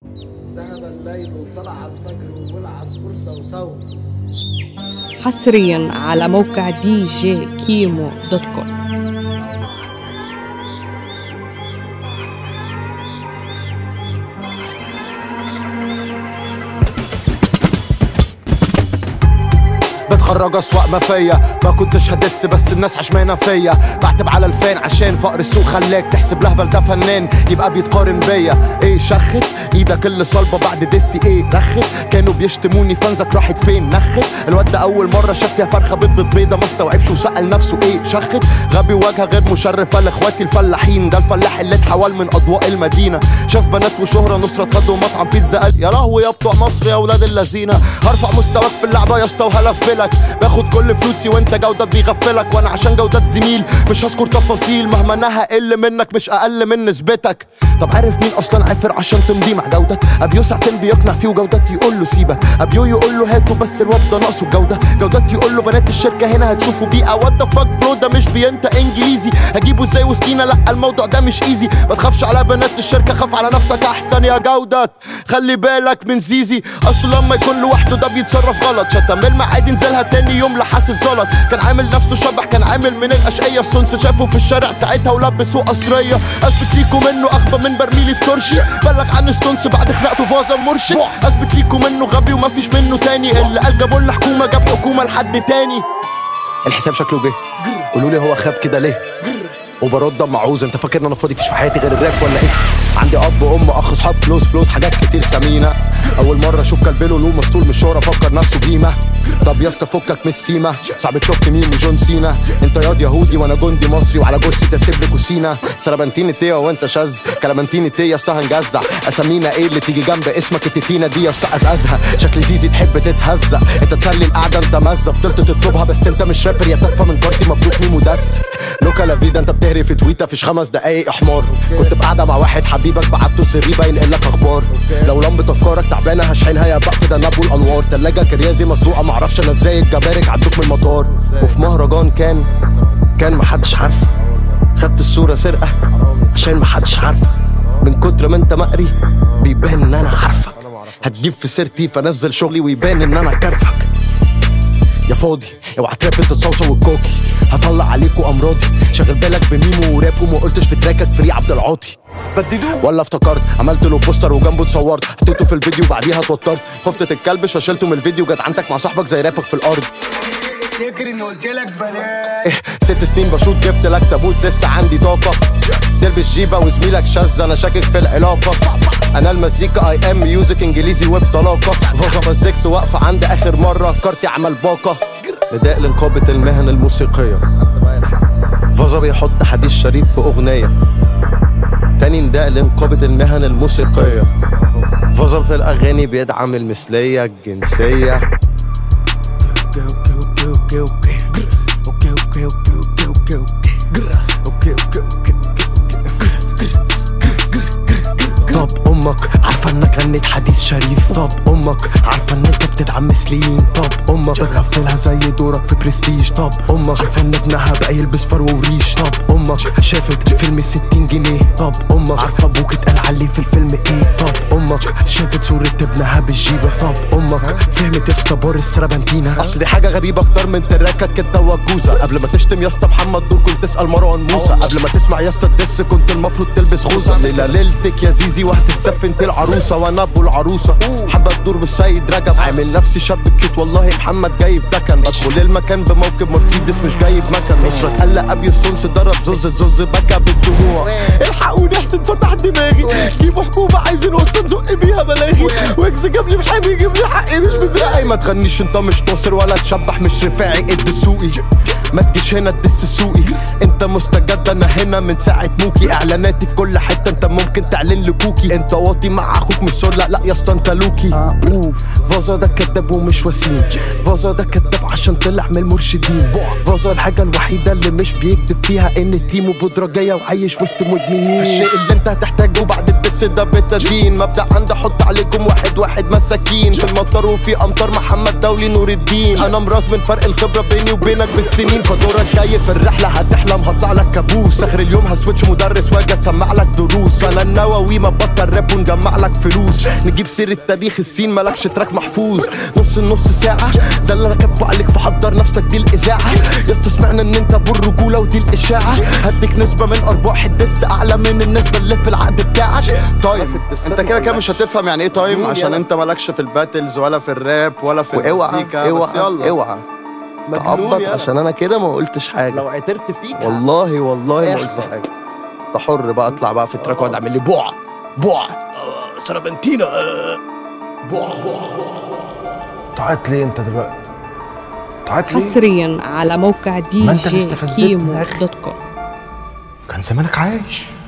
ذهب الليل وطلع الفجر والعصفور صوصو حصريا على موقع دي جي كيمو دوت كوم بتخرج اسوأ ما فيا ما كنتش هدس بس الناس عشمانة فيا بعتب على الفان عشان فقر السوق خلاك تحسب لهبل ده فنان يبقى بيتقارن بيا ايه شخت ايدك اللي صلبة بعد دسي ايه رخت كانوا بيشتموني فانزك راحت فين نخت الواد ده اول مرة شاف فيها فرخة بيض بيض بيضة ما استوعبش وسأل نفسه ايه شخت غبي وجهه غير مشرفة لاخواتي الفلاحين ده الفلاح اللي اتحول من اضواء المدينة شاف بنات وشهرة نصرة خدوا مطعم بيتزا قال يا لهوي يا بتوع مصر يا ولاد اللذينة هرفع مستواك في اللعبة يا اسطى وهلفلك باخد كل فلوسي وانت جودة بيغفلك وانا عشان جودة زميل مش هذكر تفاصيل مهما انا هقل منك مش اقل من نسبتك طب عارف مين اصلا عافر عشان تمضي مع جودة ابيو ساعتين بيقنع فيه وجودتي يقول له سيبك ابيو يقول له هاته بس الواد ده ناقصه الجودة جودتي يقول له بنات الشركة هنا هتشوفوا بيئة وات ذا فاك برو ده مش بينت انجليزي هجيبه ازاي وسكينة لا الموضوع ده مش ايزي ما تخافش على بنات الشركة خاف على نفسك احسن يا جودة خلي بالك من زيزي اصل لما يكون لوحده ده بيتصرف غلط شتم المعادي نزلها تاني يوم لحاسس زلط كان عامل نفسه شبح كان عامل من الاشقية السنس شافه في الشارع ساعتها ولبسوه قصرية اثبت ليكوا منه اغبى من برميل الترشي بلغ عن السنس بعد خناقته فازا المرشد اثبت ليكوا منه غبي ومفيش منه تاني اللي قال جابوا لنا حكومة جاب حكومة لحد تاني الحساب شكله جه قولوا لي هو خاب كده ليه وبرد معوز انت فاكر ان انا فاضي فيش في حياتي غير الراب ولا ايه عندي اب وام اخ اصحاب كلوز فلوس حاجات كتير ثمينه اول مره اشوف كلب له له مسطول من الشهره فكر نفسه بهيمه طب يا اسطى فكك من السيما صعب شفت مين وجون سينا انت ياض يهودي وانا جندي مصري وعلى جثتي تسيب لك وسينا سربنتين التيه وانت شاذ كلامنتين التيه يا اسطى هنجزع اسامينا ايه اللي تيجي جنب اسمك التتينه دي يا اسطى ازازها شكل زيزي تحب تتهزق انت تسلي القعده انت مزه فضلت تطلبها بس انت مش رابر يا تفه من بارتي مبروك مين مدثر لوكا لا فيدا انت بتهري في تويته فيش خمس دقايق يا حمار كنت في قاعده مع واحد حبيبك بعته سري باين لك اخبار لو لمبه افكارك تعبانه هشحنها يا بقى في دناب والانوار تلاجه كريازي مسروقه معرفش انا ازاي الجبارك عدوك من المطار وفي مهرجان كان كان محدش عارفه خدت الصوره سرقه عشان محدش عارفه من كتر ما انت مقري بيبان ان انا عارفك هتجيب في سيرتي فنزل شغلي ويبان ان انا كارفك يا فاضي اوعى تراب انت الصوصه والكوكي هطلع عليكوا امراضي شغل بالك بميمو وراب وما قلتش في تراكك فري عبد العاطي بدلوه ولا افتكرت عملت له بوستر وجنبه اتصورت حطيته في الفيديو بعديها اتوترت خفت تتكلبش فشلته من الفيديو جت عندك مع صاحبك زي رابك في الارض فاكر اني قلت لك بلاش إيه ست سنين بشوط جبت لك تابوت لسه عندي طاقة تلبس جيبة وزميلك شاذ انا شاكك في العلاقة انا المزيكا اي ام ميوزك انجليزي وبطلاقة فازا مزجت واقفة عند اخر مرة كارتي عمل باقة نداء لنقابة المهن الموسيقية فازا بيحط حديث شريف في اغنية تاني نداء لنقابة المهن الموسيقية فازا في الاغاني بيدعم المثلية الجنسية اوكي اوكي اوكي اوكي اوكي اوكي اوكي اوكي اوكي اوكي اوكي طب امك عارفه انك غنيت حديث شريف طب امك عارفه ان انت بتدعم مسلمين طب امك بتغفلها زي دورك في برستيج طب امك عارفه ان ابنها بقى يلبس فرو وريش طب امك شافت فيلم 60 جنيه طب امك عارفه ابوك اتقال عليه في الفيلم ايه طب امك شافت صورة ابنها بالجيبة طب امك فهمت يا اسطى بوريس ترابنتينا اصل دي حاجة غريبة اكتر من تراكك انت وجوزة قبل ما تشتم يا اسطى محمد دور كنت تسأل مروان موسى قبل ما تسمع يا اسطى الدس كنت المفروض تلبس خوذة ليلة ليلتك يا زيزي وهتتسف انت العروسة وانا ابو العروسة حابة تدور بالسيد رجب عامل نفسي شاب كيت والله محمد جاي في دكن بدخل المكان بموكب مرسيدس مش جايب مكن نصرة قلق ابي السونس ضرب زوز زوز بكى بالدموع الحقوني احسن فتح دماغي جيبوا حكومة عايزين وسط نزق بيها بلاغي ويكس جاب لي محامي يجيب لي حقي مش بدراعي ما تغنيش انت مش ناصر ولا تشبح مش رفاعي اد سوقي ما تجيش هنا تدس سوقي انت مستجد انا هنا من ساعة موكي اعلاناتي في كل حتة انت ممكن تعلن لكوكي انت واطي مع اخوك مش سور لا لا يا اسطى انت لوكي أوه. فازا ده كداب ومش وسيم فازا ده كداب عشان طلع من المرشدين فازا الحاجة الوحيدة اللي مش بيكتب فيها ان تيمو بودرة جاية وعايش وسط مدمنين الشيء اللي انت هتحتاجه بعد الدس ده بتدين مبدأ عندي احط عليكم واحد واحد مساكين في المطر وفي امطار محمد دولي نور الدين انا مراس من فرق الخبرة بيني وبينك بالسنين سنين فدورك جاي في الرحله هتحلم هطلع لك كابوس اخر اليوم هسويتش مدرس واجي اسمع لك دروس انا النووي ما بطل راب ونجمع لك فلوس نجيب سيره تاريخ السين مالكش تراك محفوظ نص النص ساعه ده اللي انا كاتبه عليك فحضر نفسك دي الاذاعه يا اسطى سمعنا ان انت ابو الرجوله ودي الاشاعه هديك نسبه من ارباح الدس اعلى من النسبه اللي في العقد بتاعك تايم انت كده كده مش هتفهم يعني ايه تايم عشان انت مالكش في الباتلز ولا في الراب ولا في واوعى المزيكا بس اوعى يلا اوعى مجنون تعبط يلا. عشان انا كده ما قلتش حاجه لو عترت فيك والله والله ما قلت احسن. حاجه انت حر بقى اطلع بقى في التراك واقعد اعمل لي بوع بوع سربنتينا بوع بوع تعيط ليه انت دلوقتي تعيط ليه حصريا على موقع دي ما انت جي مستفزتني كيمو يا أخي. دوت كوم كان زمانك عايش